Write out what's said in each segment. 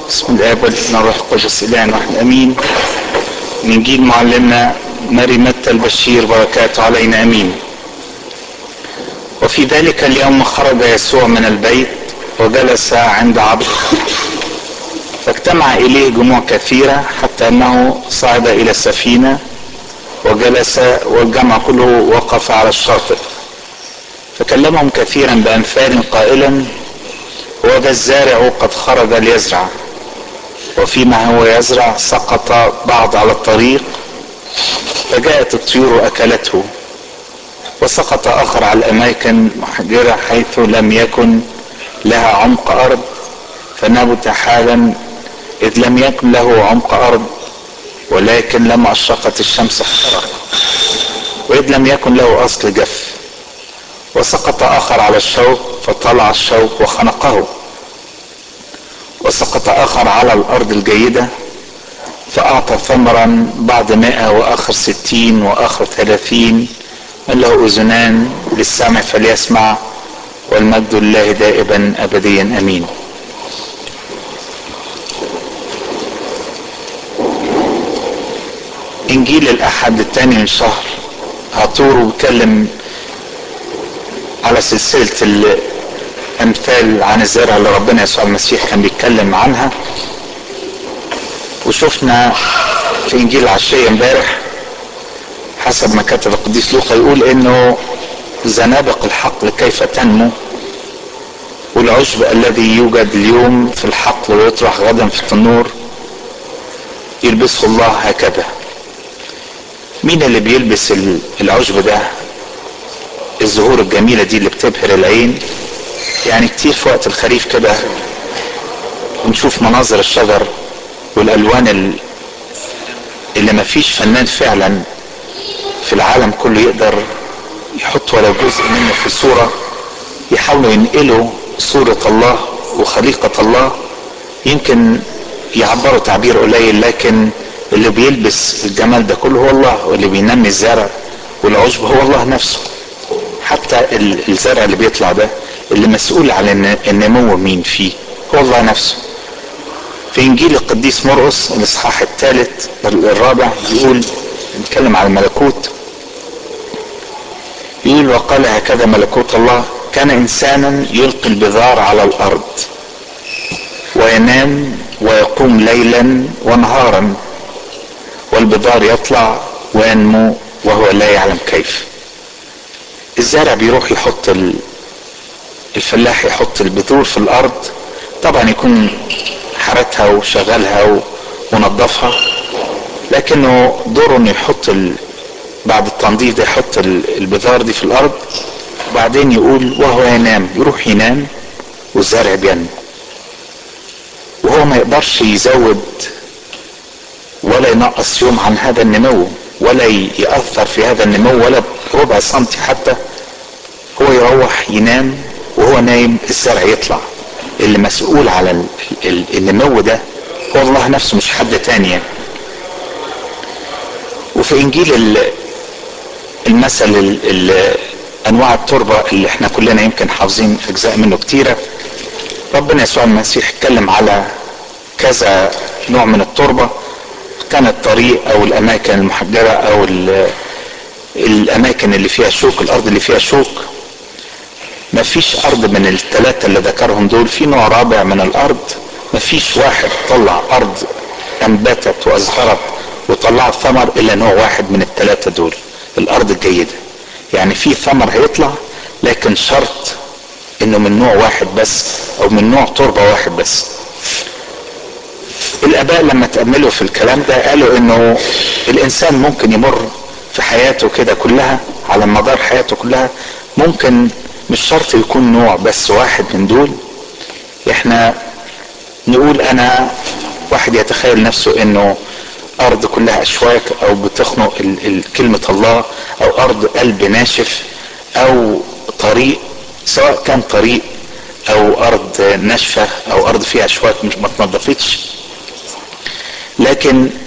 بسم الاب والابن والروح القدس اله واحد امين من جيل معلمنا ماري متى البشير بركاته علينا امين وفي ذلك اليوم خرج يسوع من البيت وجلس عند عبد فاجتمع اليه جموع كثيره حتى انه صعد الى السفينه وجلس والجمع كله وقف على الشاطئ فكلمهم كثيرا بامثال قائلا وذا الزارع قد خرج ليزرع وفيما هو يزرع سقط بعض على الطريق فجاءت الطيور واكلته وسقط اخر على الاماكن محجره حيث لم يكن لها عمق ارض فنبت حالا اذ لم يكن له عمق ارض ولكن لما اشرقت الشمس احترق واذ لم يكن له اصل جف وسقط اخر على الشوك فطلع الشوك وخنقه وسقط اخر على الارض الجيدة فاعطى ثمرا بعد مائة واخر ستين واخر ثلاثين من له اذنان للسمع فليسمع والمجد لله دائما ابديا امين انجيل الاحد الثاني من شهر هاتور بيتكلم على سلسلة الأمثال عن الزرع اللي ربنا يسوع المسيح كان بيتكلم عنها وشفنا في إنجيل العشية امبارح حسب ما كتب القديس لوقا يقول إنه زنابق الحقل كيف تنمو والعشب الذي يوجد اليوم في الحقل ويطرح غدا في التنور يلبسه الله هكذا مين اللي بيلبس العشب ده الزهور الجميله دي اللي بتبهر العين يعني كتير في وقت الخريف كده ونشوف مناظر الشجر والالوان اللي ما فيش فنان فعلا في العالم كله يقدر يحط ولو جزء منه في صوره يحاولوا ينقلوا صوره الله وخليقه الله يمكن يعبروا تعبير قليل لكن اللي بيلبس الجمال ده كله هو الله واللي بينمي الزرع والعشب هو الله نفسه حتى الزرع اللي بيطلع ده اللي مسؤول عن النمو مين فيه هو الله نفسه في انجيل القديس مرقس الاصحاح الثالث الرابع يقول نتكلم عن الملكوت يقول وقال هكذا ملكوت الله كان انسانا يلقي البذار على الارض وينام ويقوم ليلا ونهارا والبذار يطلع وينمو وهو لا يعلم كيف الزارع بيروح يحط الفلاح يحط البذور في الارض طبعا يكون حرتها وشغلها ونظفها لكنه دوره انه يحط ال... بعد التنظيف ده يحط البذار دي في الارض وبعدين يقول وهو ينام يروح ينام والزرع بينمو وهو ما يقدرش يزود ولا ينقص يوم عن هذا النمو ولا يأثر في هذا النمو ولا ربع سنتي حتى هو يروح ينام وهو نايم الزرع يطلع اللي مسؤول على النمو ده هو الله نفسه مش حد تاني يعني. وفي انجيل المثل انواع التربه اللي احنا كلنا يمكن حافظين اجزاء منه كتيره ربنا يسوع المسيح اتكلم على كذا نوع من التربه كان الطريق او الاماكن المحجره او الاماكن اللي فيها شوك الارض اللي فيها شوك ما فيش ارض من الثلاثه اللي ذكرهم دول في نوع رابع من الارض ما فيش واحد طلع ارض انبتت وازهرت وطلعت ثمر الا نوع واحد من الثلاثه دول الارض الجيده يعني في ثمر هيطلع لكن شرط انه من نوع واحد بس او من نوع تربه واحد بس الاباء لما تأملوا في الكلام ده قالوا انه الانسان ممكن يمر في حياته كده كلها على مدار حياته كلها ممكن مش شرط يكون نوع بس واحد من دول احنا نقول انا واحد يتخيل نفسه انه ارض كلها اشواك او بتخنق كلمة الله او ارض قلب ناشف او طريق سواء كان طريق او ارض ناشفة او ارض فيها اشواك مش ما تنضفتش لكن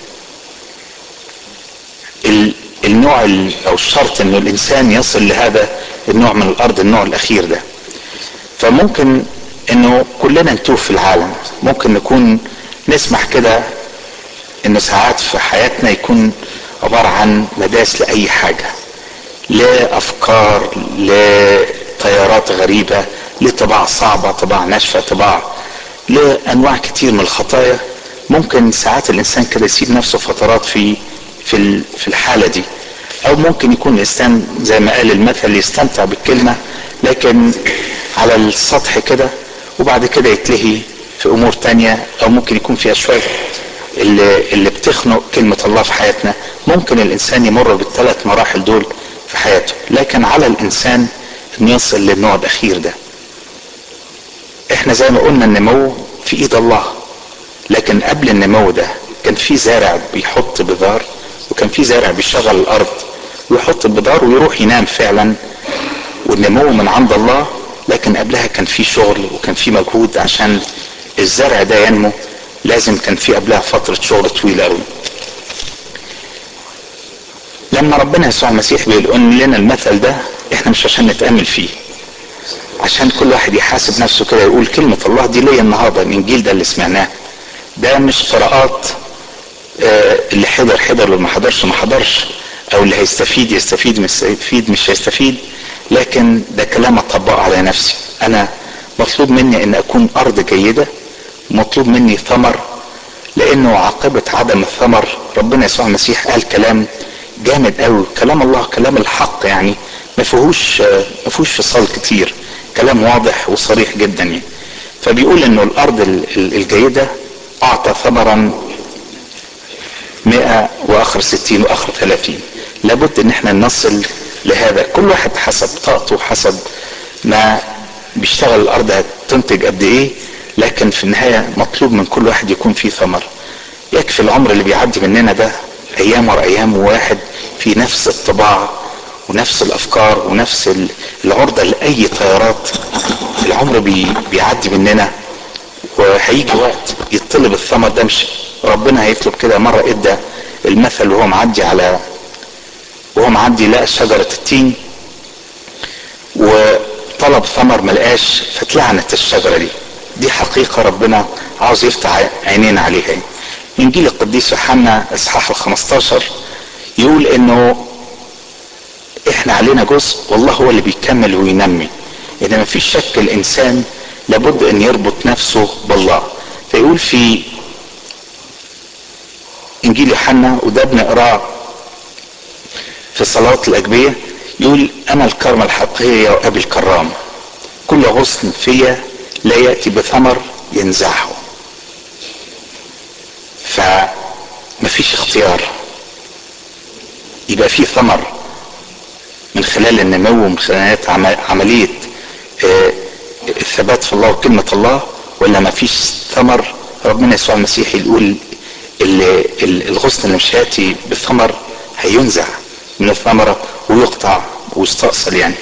النوع او الشرط انه الانسان يصل لهذا النوع من الارض النوع الاخير ده فممكن انه كلنا نتوه في العالم ممكن نكون نسمح كده انه ساعات في حياتنا يكون عبارة عن مداس لأي حاجة لأفكار لتيارات غريبة لطباع صعبة طباع ناشفة طباع لأنواع كتير من الخطايا ممكن ساعات الإنسان كده يسيب نفسه فترات في في في الحالة دي أو ممكن يكون الإنسان زي ما قال المثل يستمتع بالكلمة لكن على السطح كده وبعد كده يتلهي في أمور تانية أو ممكن يكون فيها شوية اللي, اللي بتخنق كلمة الله في حياتنا ممكن الإنسان يمر بالثلاث مراحل دول في حياته لكن على الإنسان إنه يصل للنوع الأخير ده إحنا زي ما قلنا النمو في إيد الله لكن قبل النمو ده كان في زارع بيحط بذار وكان في زارع بيشغل الأرض ويحط البذار ويروح ينام فعلا والنمو من عند الله لكن قبلها كان في شغل وكان في مجهود عشان الزرع ده ينمو لازم كان في قبلها فترة شغل طويلة قوي لما ربنا يسوع المسيح بيقول لنا المثل ده احنا مش عشان نتأمل فيه عشان كل واحد يحاسب نفسه كده يقول كلمة الله دي ليا النهاردة الانجيل ده اللي سمعناه ده مش قراءات آه اللي حضر حضر واللي ما حضرش ما حضرش او اللي هيستفيد يستفيد مش هيستفيد مش هيستفيد لكن ده كلام اطبقه على نفسي انا مطلوب مني ان اكون ارض جيده مطلوب مني ثمر لانه عاقبه عدم الثمر ربنا يسوع المسيح قال كلام جامد قوي كلام الله كلام الحق يعني ما فيهوش ما فيهوش فصال كتير كلام واضح وصريح جدا يعني فبيقول انه الارض الجيده اعطى ثمرا مئة واخر ستين واخر ثلاثين لابد ان احنا نصل لهذا كل واحد حسب طاقته حسب ما بيشتغل الارض هتنتج قد ايه لكن في النهايه مطلوب من كل واحد يكون فيه ثمر يكفي العمر اللي بيعدي مننا ده ايام ورا ايام واحد في نفس الطباع ونفس الافكار ونفس العرضه لاي تيارات العمر بي بيعدي مننا وهيجي وقت يطلب الثمر ده مش ربنا هيطلب كده مره ادى المثل وهو معدي على وهو معدي لقى شجره التين وطلب ثمر ملقاش فاتلعنت الشجره دي دي حقيقه ربنا عاوز يفتح عينينا عليها انجيل القديس يوحنا اصحاح ال 15 يقول انه احنا علينا جزء والله هو اللي بيكمل وينمي اذا ما فيش شك الانسان لابد ان يربط نفسه بالله فيقول في انجيل يوحنا وده بنقراه في صلاة الأجبية يقول أنا الكرمة الحقيقية وأبي الكرام كل غصن فيا لا يأتي بثمر ينزعه فمفيش اختيار يبقى في ثمر من خلال النمو ومن خلال عملية الثبات في الله وكلمة الله ولا مفيش ثمر ربنا يسوع المسيح يقول الغصن اللي مش هياتي بالثمر هينزع من الثمرة ويقطع ويستأصل يعني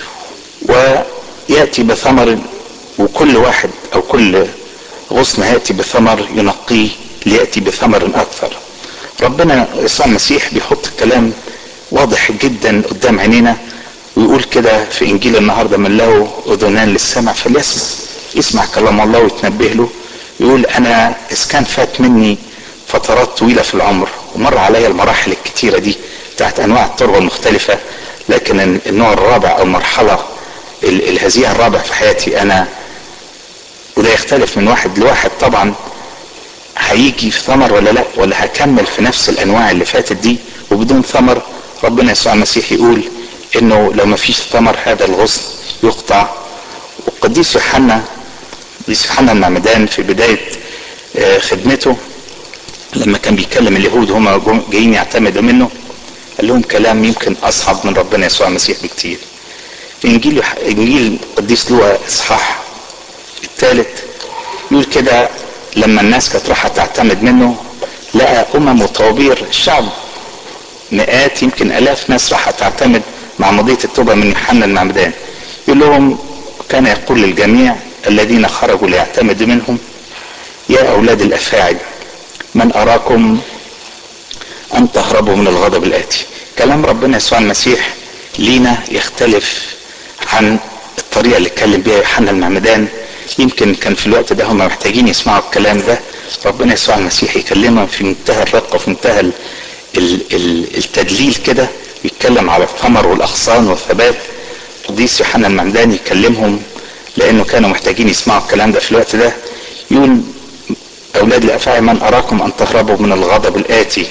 ويأتي بثمر وكل واحد أو كل غصن هيأتي بثمر ينقيه ليأتي بثمر أكثر ربنا يسوع المسيح بيحط الكلام واضح جدا قدام عينينا ويقول كده في إنجيل النهاردة من له أذنان للسمع فليسمع يسمع كلام الله ويتنبه له يقول أنا إذا كان فات مني فترات طويلة في العمر ومر عليا المراحل الكتيرة دي بتاعت أنواع التربة المختلفة لكن النوع الرابع أو المرحلة الهزيع الرابع في حياتي أنا وده يختلف من واحد لواحد طبعا هيجي في ثمر ولا لا ولا هكمل في نفس الانواع اللي فاتت دي وبدون ثمر ربنا يسوع المسيح يقول انه لو ما فيش ثمر هذا الغصن يقطع والقديس يوحنا القديس يوحنا المعمدان في بدايه خدمته لما كان بيكلم اليهود هم جايين يعتمدوا منه قال لهم كلام يمكن اصعب من ربنا يسوع المسيح بكتير في انجيل انجيل القديس لوقا اصحاح الثالث يقول كده لما الناس كانت رايحه تعتمد منه لقى امم وطوابير الشعب مئات يمكن الاف ناس رايحه تعتمد مع مضيه التوبه من يوحنا المعمدان يقول لهم كان يقول للجميع الذين خرجوا ليعتمدوا منهم يا اولاد الافاعي من اراكم ان تهربوا من الغضب الاتي كلام ربنا يسوع المسيح لينا يختلف عن الطريقه اللي اتكلم بيها يوحنا المعمدان يمكن كان في الوقت ده هم محتاجين يسمعوا الكلام ده ربنا يسوع المسيح يكلمهم في منتهى الرقة وفي منتهى ال ال ال التدليل كده يتكلم على الثمر والاغصان والثبات قديس يوحنا المعمداني يكلمهم لانه كانوا محتاجين يسمعوا الكلام ده في الوقت ده يقول اولاد الافاعي من اراكم ان تهربوا من الغضب الاتي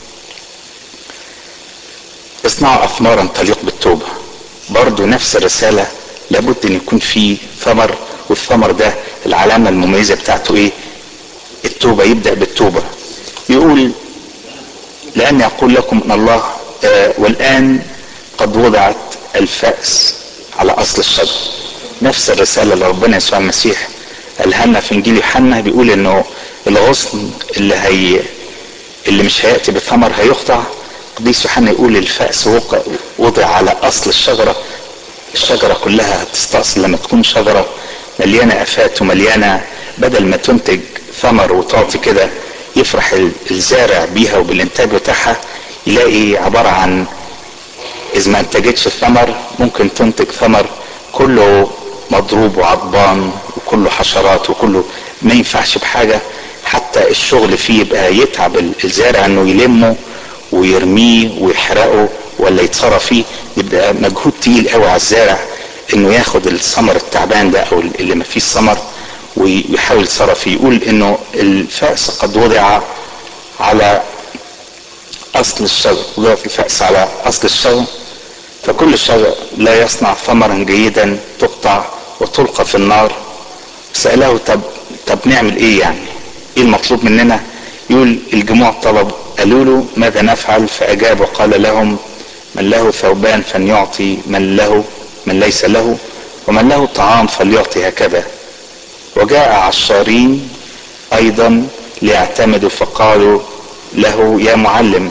اصنعوا اثمارا تليق بالتوبه برضو نفس الرساله لابد ان يكون في ثمر والثمر ده العلامه المميزه بتاعته ايه التوبه يبدا بالتوبه يقول لاني اقول لكم ان الله آه والان قد وضعت الفأس على اصل الشجر نفس الرساله اللي ربنا يسوع المسيح قالها لنا في انجيل يوحنا بيقول انه الغصن اللي هي اللي مش هياتي بثمر هيقطع قديس يوحنا يقول الفأس وضع على اصل الشجره الشجره كلها هتستأصل لما تكون شجره مليانه افات ومليانه بدل ما تنتج ثمر وتعطي كده يفرح الزارع بيها وبالانتاج بتاعها يلاقي عباره عن اذا ما انتجتش الثمر ممكن تنتج ثمر كله مضروب وعضبان وكله حشرات وكله ما ينفعش بحاجه حتى الشغل فيه يبقى يتعب الزارع انه يلمه ويرميه ويحرقه ولا يتصرف فيه يبقى مجهود تقيل قوي على الزارع انه ياخد الثمر التعبان ده او اللي ما فيش ثمر ويحاول يتصرف فيه يقول انه الفأس قد وضع على اصل الشجر وضعت الفأس على اصل الشجر فكل شجر لا يصنع ثمرا جيدا تقطع وتلقى في النار سأله طب طب نعمل ايه يعني ايه المطلوب مننا يقول الجموع طلب قالوا له ماذا نفعل فاجاب وقال لهم من له ثوبان فليعطي من له من ليس له ومن له طعام فليعطي هكذا وجاء عشارين ايضا ليعتمدوا فقالوا له يا معلم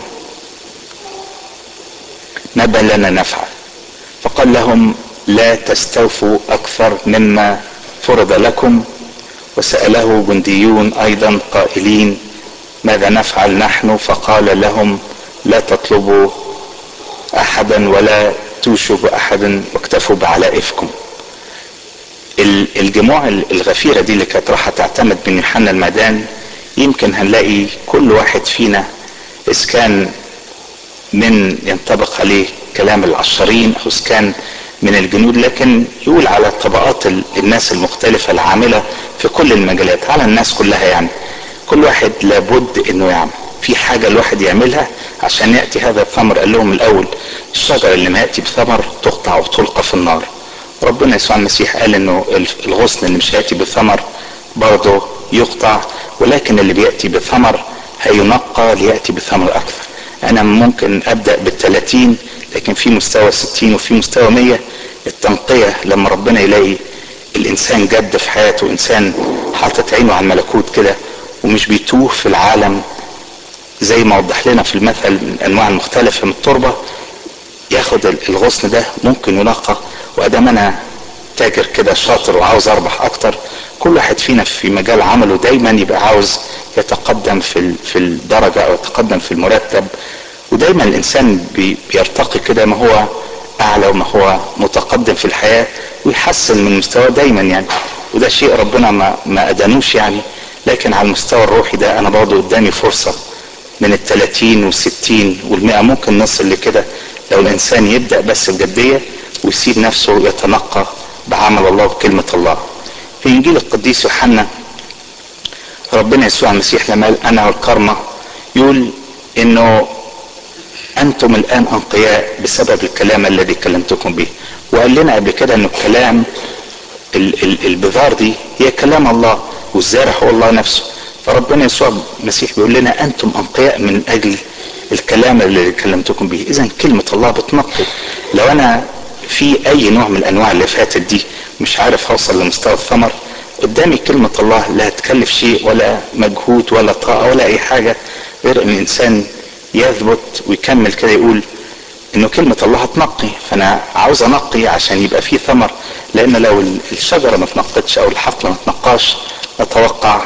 ماذا لنا نفعل فقال لهم لا تستوفوا اكثر مما فرض لكم وساله جنديون ايضا قائلين ماذا نفعل نحن فقال لهم لا تطلبوا احدا ولا توشوا باحد واكتفوا بعلائفكم الجموع الغفيره دي اللي كانت راح تعتمد من يوحنا المدان يمكن هنلاقي كل واحد فينا اذا كان من ينطبق عليه كلام العشرين او اذا كان من الجنود لكن يقول على طبقات الناس المختلفه العامله في كل المجالات على الناس كلها يعني كل واحد لابد انه يعمل في حاجة الواحد يعملها عشان يأتي هذا الثمر قال لهم الأول الشجرة اللي ما يأتي بثمر تقطع وتلقى في النار ربنا يسوع المسيح قال انه الغصن اللي مش هيأتي بثمر برضه يقطع ولكن اللي بيأتي بثمر هينقى ليأتي بثمر أكثر أنا ممكن أبدأ بالثلاثين لكن في مستوى ستين وفي مستوى مية التنقية لما ربنا يلاقي الإنسان جد في حياته إنسان حاطط عينه على الملكوت كده ومش بيتوه في العالم زي ما وضح لنا في المثل من انواع المختلفه من التربه ياخد الغصن ده ممكن ينقى وادام انا تاجر كده شاطر وعاوز اربح اكتر كل واحد فينا في مجال عمله دايما يبقى عاوز يتقدم في في الدرجه او يتقدم في المرتب ودايما الانسان بيرتقي كده ما هو اعلى وما هو متقدم في الحياه ويحسن من مستواه دايما يعني وده شيء ربنا ما ما ادانوش يعني لكن على المستوى الروحي ده انا برضه قدامي فرصه من الثلاثين والستين والمئة ممكن نصل لكده لو الإنسان يبدأ بس بجدية ويسيب نفسه يتنقى بعمل الله وبكلمة الله في إنجيل القديس يوحنا ربنا يسوع المسيح لما قال أنا والكرمة يقول إنه أنتم الآن أنقياء بسبب الكلام الذي كلمتكم به وقال لنا قبل كده إنه الكلام البذار دي هي كلام الله والزارع هو الله نفسه فربنا يسوع المسيح بيقول لنا انتم انقياء من اجل الكلام اللي كلمتكم به اذا كلمه الله بتنقي لو انا في اي نوع من الانواع اللي فاتت دي مش عارف اوصل لمستوى الثمر قدامي كلمة الله لا هتكلف شيء ولا مجهود ولا طاقة ولا أي حاجة غير إن الإنسان يثبت ويكمل كده يقول إنه كلمة الله هتنقي فأنا عاوز أنقي عشان يبقى فيه ثمر لأن لو الشجرة ما تنقتش أو الحقل ما تنقاش أتوقع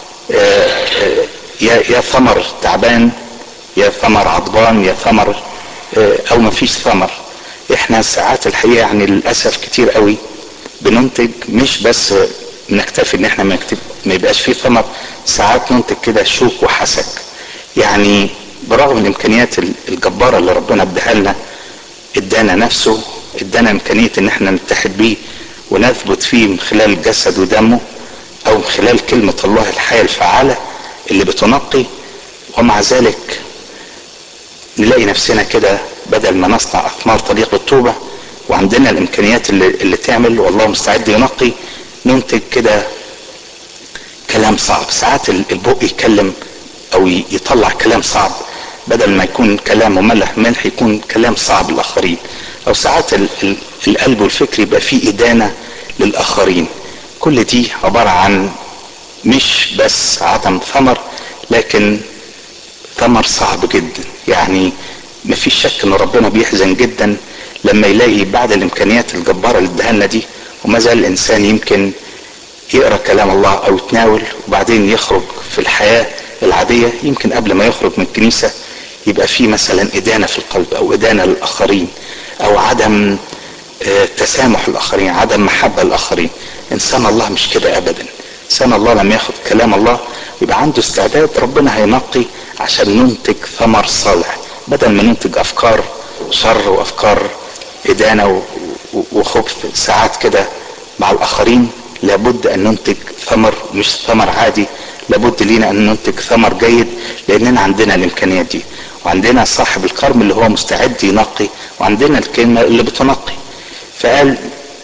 يا يا ثمر تعبان يا ثمر عضبان يا ثمر او ما فيش ثمر احنا ساعات الحقيقه يعني للاسف كتير قوي بننتج مش بس بنكتفي ان احنا ما, يكتب ما يبقاش فيه ثمر ساعات ننتج كده شوك وحسك يعني برغم الامكانيات الجباره اللي ربنا اداها لنا ادانا نفسه ادانا امكانيه ان احنا نتحد بيه ونثبت فيه من خلال جسد ودمه او من خلال كلمه الله الحيه الفعاله اللي بتنقي ومع ذلك نلاقي نفسنا كده بدل ما نصنع اثمار طريق التوبه وعندنا الامكانيات اللي, اللي تعمل والله مستعد ينقي ننتج كده كلام صعب ساعات البق يتكلم او يطلع كلام صعب بدل ما يكون كلام مملح ملح يكون كلام صعب للاخرين او ساعات ال ال القلب والفكر يبقى فيه ادانه للاخرين كل دي عباره عن مش بس عدم ثمر لكن ثمر صعب جدا يعني مفيش شك ان ربنا بيحزن جدا لما يلاقي بعد الامكانيات الجباره اللي اداها لنا دي وما زال الانسان يمكن يقرا كلام الله او يتناول وبعدين يخرج في الحياه العاديه يمكن قبل ما يخرج من الكنيسه يبقى في مثلا ادانه في القلب او ادانه للاخرين او عدم تسامح الاخرين عدم محبه للاخرين انسان الله مش كده ابدا انسان الله لما ياخد كلام الله يبقى عنده استعداد ربنا هينقي عشان ننتج ثمر صالح بدل ما ننتج افكار شر وافكار ادانه وخبث ساعات كده مع الاخرين لابد ان ننتج ثمر مش ثمر عادي لابد لينا ان ننتج ثمر جيد لاننا عندنا الامكانيات دي وعندنا صاحب الكرم اللي هو مستعد ينقي وعندنا الكلمه اللي بتنقي فقال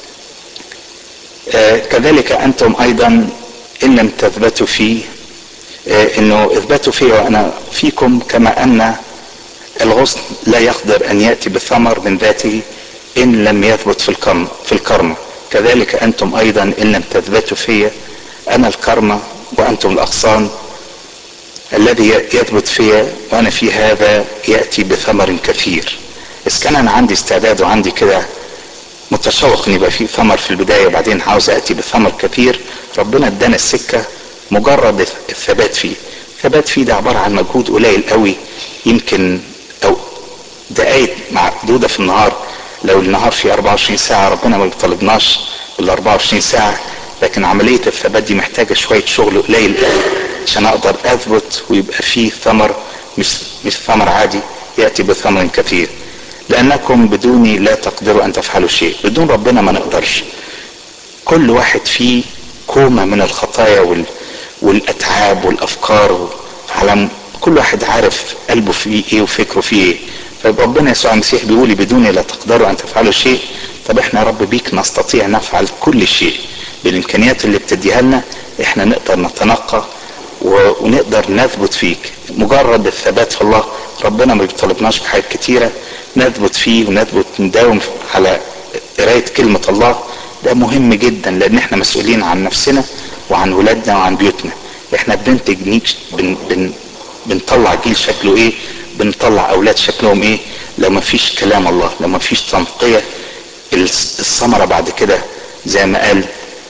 آه كذلك انتم ايضا ان لم تثبتوا في آه انه اثبتوا في وانا فيكم كما ان الغصن لا يقدر ان ياتي بثمر من ذاته ان لم يثبت في الكرم في الكرمه كذلك انتم ايضا ان لم تثبتوا في انا الكرمه وانتم الاغصان الذي يثبت في وانا في هذا ياتي بثمر كثير اذا كان انا عندي استعداد وعندي كده متشوق ان يبقى في ثمر في البدايه وبعدين عاوز اتي بثمر كثير ربنا ادانا السكه مجرد الثبات فيه الثبات فيه ده عباره عن مجهود قليل قوي يمكن او دقايق معدوده في النهار لو النهار فيه 24 ساعه ربنا ما بيطالبناش بال 24 ساعه لكن عمليه الثبات دي محتاجه شويه شغل قليل قوي عشان اقدر اثبت ويبقى فيه ثمر مش مش ثمر عادي ياتي بثمر كثير لانكم بدوني لا تقدروا ان تفعلوا شيء بدون ربنا ما نقدرش كل واحد فيه كومه من الخطايا وال والاتعاب والافكار على كل واحد عارف قلبه فيه ايه وفكره فيه ايه فربنا يسوع المسيح بيقول بدوني لا تقدروا ان تفعلوا شيء طب احنا يا رب بيك نستطيع نفعل كل شيء بالامكانيات اللي بتديها لنا احنا نقدر نتنقى ونقدر نثبت فيك مجرد الثبات في الله ربنا ما بيطالبناش بحاجات كتيرة نثبت فيه ونثبت نداوم على قراية كلمة الله ده مهم جدا لان احنا مسؤولين عن نفسنا وعن ولادنا وعن بيوتنا احنا بننتج نيك بن بن بنطلع جيل شكله ايه بنطلع اولاد شكلهم ايه لو ما فيش كلام الله لو ما فيش تنقية الثمرة بعد كده زي ما قال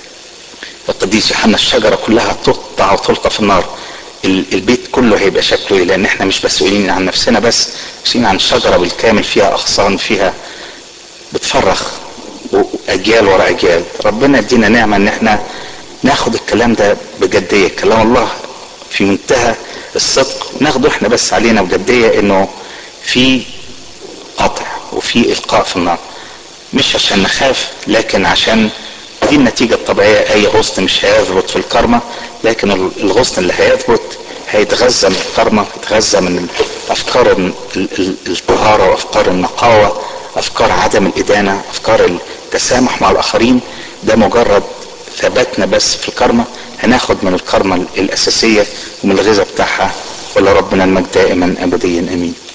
القديس يوحنا الشجرة كلها تقطع وتلقى في النار البيت كله هيبقى شكله ايه لان احنا مش مسؤولين عن نفسنا بس مسؤولين عن شجرة بالكامل فيها اغصان فيها بتفرخ اجيال ورا اجيال ربنا يدينا نعمة ان احنا ناخد الكلام ده بجدية كلام الله في منتهى الصدق ناخده احنا بس علينا بجدية انه في قطع وفي القاء في النار مش عشان نخاف لكن عشان دي النتيجة الطبيعية أي غصن مش هيثبت في الكرمة لكن الغصن اللي هيثبت هيتغذى من الكرمة يتغذى من أفكار الطهارة وأفكار النقاوة أفكار عدم الإدانة أفكار التسامح مع الآخرين ده مجرد ثباتنا بس في الكرمة هناخد من الكرمة الأساسية ومن الغذاء بتاعها ولربنا المجد دائما أبديا أمين